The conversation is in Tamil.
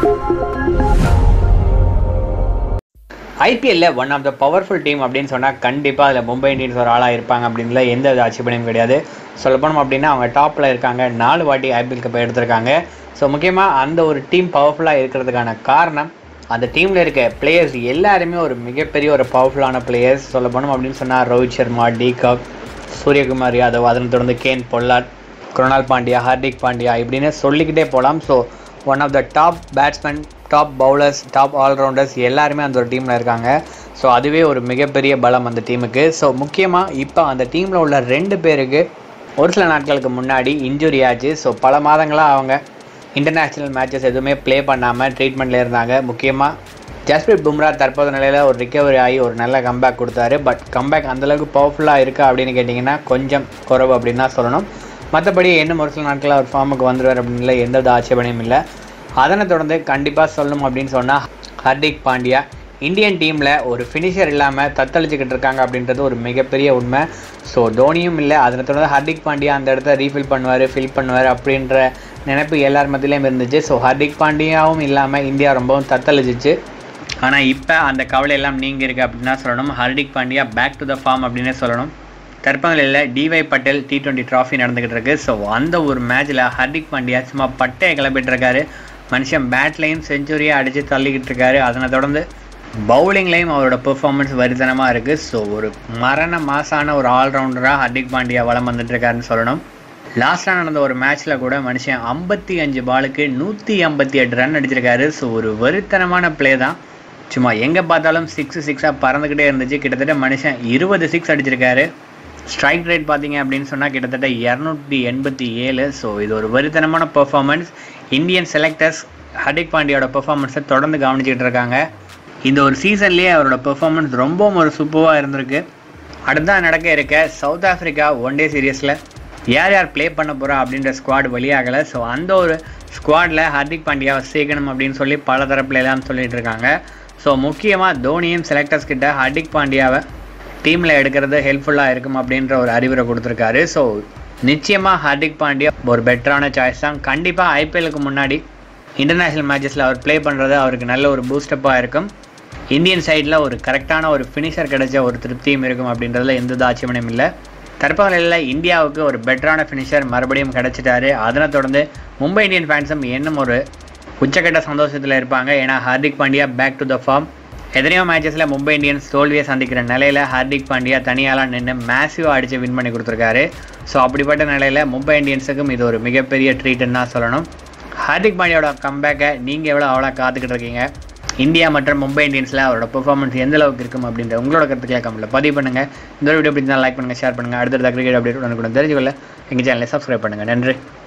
ஐபிஎல்ல one of the powerful team அப்படின்னு சொன்னால் கண்டிப்பாக அதில் மும்பை இந்தியன்ஸ் ஒரு ஆளாக இருப்பாங்க அப்படின்ல எந்த வித ஆட்சேபனையும் கிடையாது சொல்ல போனோம் அப்படின்னா அவங்க டாப்பில் இருக்காங்க நாலு வாட்டி ஐபிஎல் கப் எடுத்திருக்காங்க ஸோ முக்கியமாக அந்த ஒரு டீம் பவர்ஃபுல்லாக இருக்கிறதுக்கான காரணம் அந்த டீமில் இருக்க பிளேயர்ஸ் எல்லாருமே ஒரு மிகப்பெரிய ஒரு பவர்ஃபுல்லான பிளேயர்ஸ் சொல்ல போனோம் அப்படின்னு சொன்னால் ரோஹித் சர்மா டீகாக் சூரியகுமார் யாதவ் அதனை தொடர்ந்து கேன் பொல்லாட் குருணால் பாண்டியா ஹார்திக் பாண்டியா இப்படின்னு சொல்லிக்கிட்டே போகலாம் so one of the top batsman top bowlers top allrounders எல்லாருமே அந்த ஒரு டீமில் இருக்காங்க ஸோ அதுவே ஒரு மிகப்பெரிய பலம் அந்த டீமுக்கு ஸோ முக்கியமாக இப்போ அந்த டீமில் உள்ள ரெண்டு பேருக்கு ஒரு சில நாட்களுக்கு முன்னாடி இன்ஜுரி ஆச்சு ஸோ பல மாதங்களாக அவங்க இன்டர்நேஷ்னல் மேட்சஸ் எதுவுமே ப்ளே பண்ணாமல் ட்ரீட்மெண்ட்டில் இருந்தாங்க முக்கியமாக ஜஸ்பிரித் பும்ரா தற்போது நிலையில் ஒரு ரிகவரி ஆகி ஒரு நல்ல கம்பேக் கொடுத்தாரு பட் கம்பேக் அந்தளவுக்கு பவர்ஃபுல்லாக இருக்கா அப்படின்னு கேட்டிங்கன்னா கொஞ்சம் குறவு அப்படின்னு தான் சொல்லணும் மற்றபடி இன்னும் ஒரு சில நாட்களில் அவர் ஃபார்முக்கு வந்துடுவார் அப்படின்ல எந்த வித ஆட்சேபனையும் இல்லை அதனை தொடர்ந்து கண்டிப்பாக சொல்லணும் அப்படின்னு சொன்னால் ஹர்திக் பாண்டியா இந்தியன் டீமில் ஒரு ஃபினிஷர் இல்லாமல் தத்தளிச்சுக்கிட்டு இருக்காங்க அப்படின்றது ஒரு மிகப்பெரிய உண்மை ஸோ தோனியும் இல்லை அதனை தொடர்ந்து ஹர்திக் பாண்டியா அந்த இடத்த ரீஃபில் பண்ணுவார் ஃபில் பண்ணுவார் அப்படின்ற நினைப்பு எல்லார் மத்தியிலையும் இருந்துச்சு ஸோ ஹர்திக் பாண்டியாவும் இல்லாமல் இந்தியா ரொம்பவும் தத்தளிச்சிச்சு ஆனால் இப்போ அந்த கவலை எல்லாம் நீங்கி இருக்கு அப்படின்னு தான் சொல்லணும் Hardik Pandya back to the form அப்படின்னே சொல்லணும் தற்பநிலையில் DY Patil T twenty trophy நடந்துகிட்டு இருக்கு ஸோ அந்த ஒரு மேட்ச்சில் ஹர்திக் பாண்டியா சும்மா பட்டையை கிளப்பிட்டு இருக்காரு மனுஷன் பேட்லையும் செஞ்சுரியாக அடித்து தள்ளிக்கிட்டு இருக்காரு அதனை தொடர்ந்து பவுலிங்லேயும் அவரோட பெர்ஃபார்மன்ஸ் வரித்தனமாக இருக்குது ஸோ ஒரு மரண மாசான ஒரு ஆல்ரவுண்டராக ஹர்திக் பாண்டியா வளம் வந்துட்டு இருக்காருன்னு சொல்லணும் லாஸ்ட்டாக நடந்த ஒரு மேட்ச்சில் கூட மனுஷன் ஐம்பத்தி அஞ்சு பாலுக்கு நூற்றி ஐம்பத்தி எட்டு ரன் அடிச்சிருக்காரு ஸோ ஒரு வெறித்தனமான ப்ளே தான் சும்மா எங்கே பார்த்தாலும் சிக்ஸ் சிக்ஸாக பறந்துக்கிட்டே இருந்துச்சு கிட்டத்தட்ட மனுஷன் இருபது சிக்ஸ் அடிச்சிருக்காரு ஸ்ட்ரைக் ரேட் பார்த்தீங்க அப்படின்னு சொன்னால் கிட்டத்தட்ட இரநூத்தி எண்பத்தி ஏழு ஸோ இது ஒரு வெறித்தனமான பெர்ஃபார்மன்ஸ் இந்தியன் செலக்டர்ஸ் ஹர்திக் பாண்டியோட பெர்ஃபார்மன்ஸை தொடர்ந்து கவனிச்சிட்டு இருக்காங்க இந்த ஒரு சீசன்லேயே அவரோட பெர்ஃபார்மன்ஸ் ரொம்பவும் ஒரு சூப்பராக இருந்திருக்கு அடுத்ததான் நடக்க இருக்க சவுத் ஆஃப்ரிக்கா ஒன் டே சீரியஸில் யார் யார் ப்ளே பண்ண போகிறா அப்படின்ற ஸ்குவாட் வெளியாகலை ஸோ அந்த ஒரு ஸ்குவாடில் ஹர்திக் பாண்டியாவை சேர்க்கணும் அப்படின்னு சொல்லி பல தரப்புல எல்லாம் சொல்லிட்டு இருக்காங்க ஸோ முக்கியமாக தோனியும் செலக்டர்ஸ் கிட்ட ஹர்திக் பாண்டியாவை டீமில் எடுக்கிறது ஹெல்ப்ஃபுல்லாக இருக்கும் அப்படின்ற ஒரு அறிவுரை கொடுத்துருக்காரு ஸோ நிச்சயமாக ஹர்திக் பாண்டியா ஒரு பெட்டரான சாய்ஸ் தான் கண்டிப்பாக ஐபிஎலுக்கு முன்னாடி இன்டர்நேஷ்னல் மேட்சஸில் அவர் ப்ளே பண்ணுறது அவருக்கு நல்ல ஒரு பூஸ்டப்பாக இருக்கும் இந்தியன் சைடில் ஒரு கரெக்டான ஒரு ஃபினிஷர் கிடைச்ச ஒரு திருப்தியும் இருக்கும் அப்படின்றதுல எந்த தாட்சியமனையும் இல்லை தற்போதையில் இந்தியாவுக்கு ஒரு பெட்டரான ஃபினிஷர் மறுபடியும் கிடைச்சிட்டாரு அதனை தொடர்ந்து மும்பை இந்தியன் ஃபேன்ஸும் இன்னும் ஒரு உச்சக்கட்ட சந்தோஷத்தில் இருப்பாங்க ஏன்னா Hardik Pandya back to the form எத்தனையோ மேட்சஸில் மும்பை இந்தியன்ஸ் தோல்வியை சந்திக்கிற நிலையில் ஹார்திக் பாண்டியா தனியாலாம் நின்று மேசிவாக அடித்து வின் பண்ணி கொடுத்துருக்காரு ஸோ அப்படிப்பட்ட நிலையில் மும்பை இந்தியன்ஸுக்கும் இது ஒரு மிகப்பெரிய ட்ரீட்டுன்னு தான் சொல்லணும் ஹார்திக் பாண்டியாவோட கம்பேக்கை நீங்கள் எவ்வளோ அவ்வளோ காத்துக்கிட்டு இருக்கீங்க இந்தியா மற்றும் மும்பை இந்தியன்ஸில் அவரோட பெர்ஃபார்மன்ஸ் எந்த அளவுக்கு இருக்கும் அப்படின்ற உங்களோட கருத்துக்களை கமெண்ட்டில் பதிவு பண்ணுங்கள் இந்த வீடியோ பிடிச்சா லைக் பண்ணுங்கள் ஷேர் பண்ணுங்கள் அடுத்தடுத்த கிரிக்கெட் அப்டேட் உடனுக்குடன் தெரிஞ்சுக்கொள்ள எங்கள் சேனலை சப்ஸ்கிரைப் பண்ணுங்கள் நன்றி